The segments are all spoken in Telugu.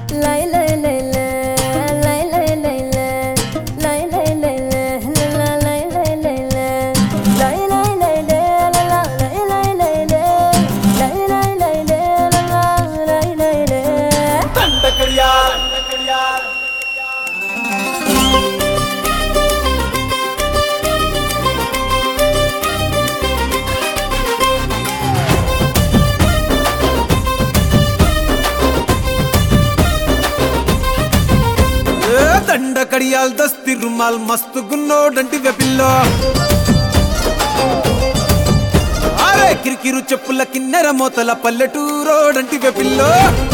లై లై లై లై లై లై లై లై లై లై లై లై లా లై లై లై లై లై లై లై లై లా లై లై లై లై లై లై లై లై లా లై లై లై దండకడియా ఏ దండ కడియాల్ దస్తి రుమాల్ మస్తు గున్నోడంటి వెపిల్లో అరే కిరికిరు చెప్పుల కిన్నెర మోతల పల్లెటూరోడంటి వెపిల్లో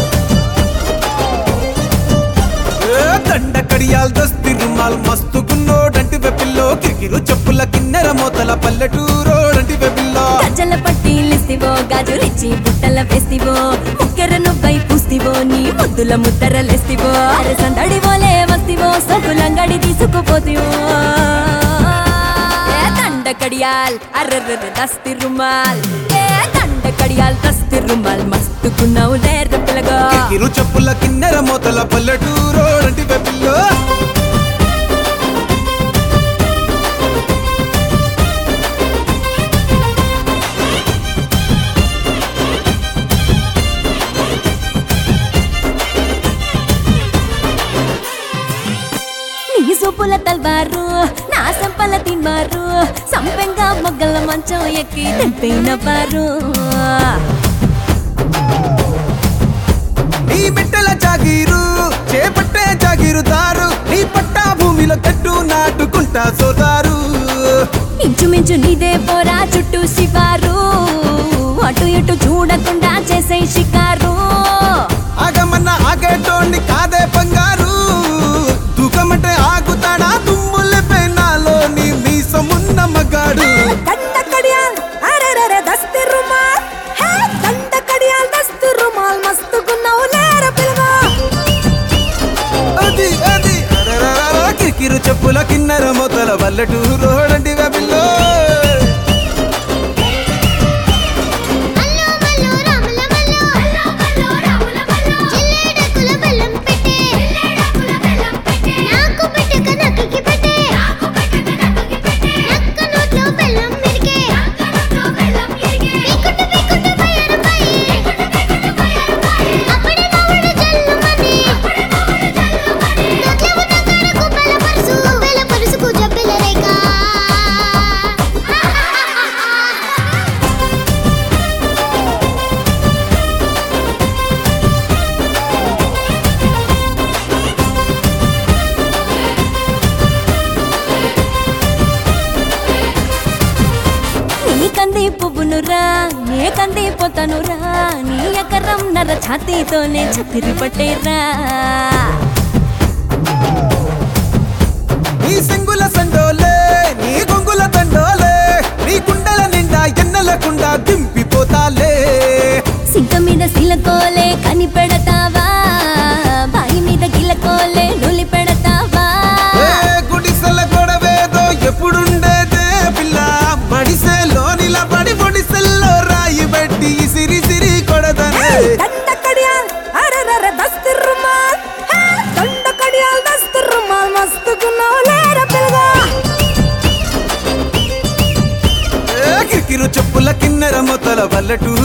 ఏ దండ కడియాల్ దస్తి రుమాల్ మస్తు గున్నోడంటి వెపిల్లో కిరికిరు చెప్పుల కిన్నెర మోతల పల్లెటూరోడంటి వెపిల్లో గజ్జల పట్టీలిస్తివో గాజులిచ్చి బుట్టల వేస్తివో ముక్కెర నువ్వై పూస్తివో నీ ముద్దుల ముద్దరలేస్తివో అరే సందడి పోలే వస్తివో సొకులంగడి తీసుకుపోతివో ఏ దండ కడియాల్ అర్రర్ర దస్తి రుమాల్ ఏ దండ కడియాల్ దస్తి రుమాల్ మస్తుకున్నావు లేరు పిల్లగా కిరికిరు చెప్పుల కిన్నెర మోతల పల్లెటూరోడంటి వెపిల్లో నీ సూపుల తల్వారు నా సంపల తిన్మారు సంపెంగా మొగ్గల మంచం ఎక్కి తెంపైన బారు నీ బిడ్డల జాగీరు చేపట్టే జాగీరుదారు నీ పట్టా భూమిలో చెట్టు నాటుకుంటా సోదారు ఇంచుమించు నీదే పోరా చుట్టూ శివారు అటు ఇటు చూడకుండా చేసే షికారు ఆగమన్న ఆగేటోండి కాదే బంగారు తూకమంటే ఆగుతాడా తుమ్ముల పెనాలో నీ మీసమున్న మగాడు దండ కడియాల్ అరెరెరె దస్తి రుమాల్ హే దండ కడియాల్ దస్తి రుమాల్ మస్తుకున్నావు లేర పిలవా అది అది అరరరర, కిరికిరు చెప్పుల కిన్నెర మొదల వల్లటూరోడంటి వెబిల్లో అల్లో మల్లో రాముల మల్లో అల్లో మల్లో రాముల మల్లో జిల్లేడకుల బెల్లం పెట్టే జిల్లేడకుల బెల్లం పెట్టే నాకు పెట్టక నక్కకి పెట్టే నాకు పెట్టక నక్కకి పెట్టే నక్క నోట్లో బెల్లం మిరిగే నక్క నోట్లో బెల్లం మిరిగే పీకుట పీకుట బయరుపాయి పీకుట పీకుట బయరుపాయి అప్పుడే నవ్వుడు జల్లుమని అప్పుడే నవ్వుడు జల్లుమని నోట్లో ఉన్న కారకు బలపరుసు బలపరుసుకు జబ్బెల రేఖ నీ కంది పువ్వునురా నే కంది పోతానురా నీ ఎకరం నర ఛాతీతోనే చతిరి పట్టేరా నీ సింగుల సండోలే నీ గొంగుల దండోలే నీ కుండల నిండా ఎన్నెలకుండా దింపిపోతాలే సింక మీద సిలకోలే కని పెడతావా బాయి మీద గిలకోలే నులి పెడతావా ఏ గుడిసెల గొడవేదో ఎప్పుడుండేదే పిల్ల మడిసెలో నిలబడి ఒడిసెల్లో రాయి పెట్టి సిరి సిరి కొడదనే దండ కడియాల్ అరెరెరె దస్తి రుమాల్ హే దండ కడియాల్ దస్తి రుమాల్ మస్తుకున్నావు లేర పిల్లగా ఏ కిరికిరు చెప్పుల కిన్నెర మొత్తల వల్లటూ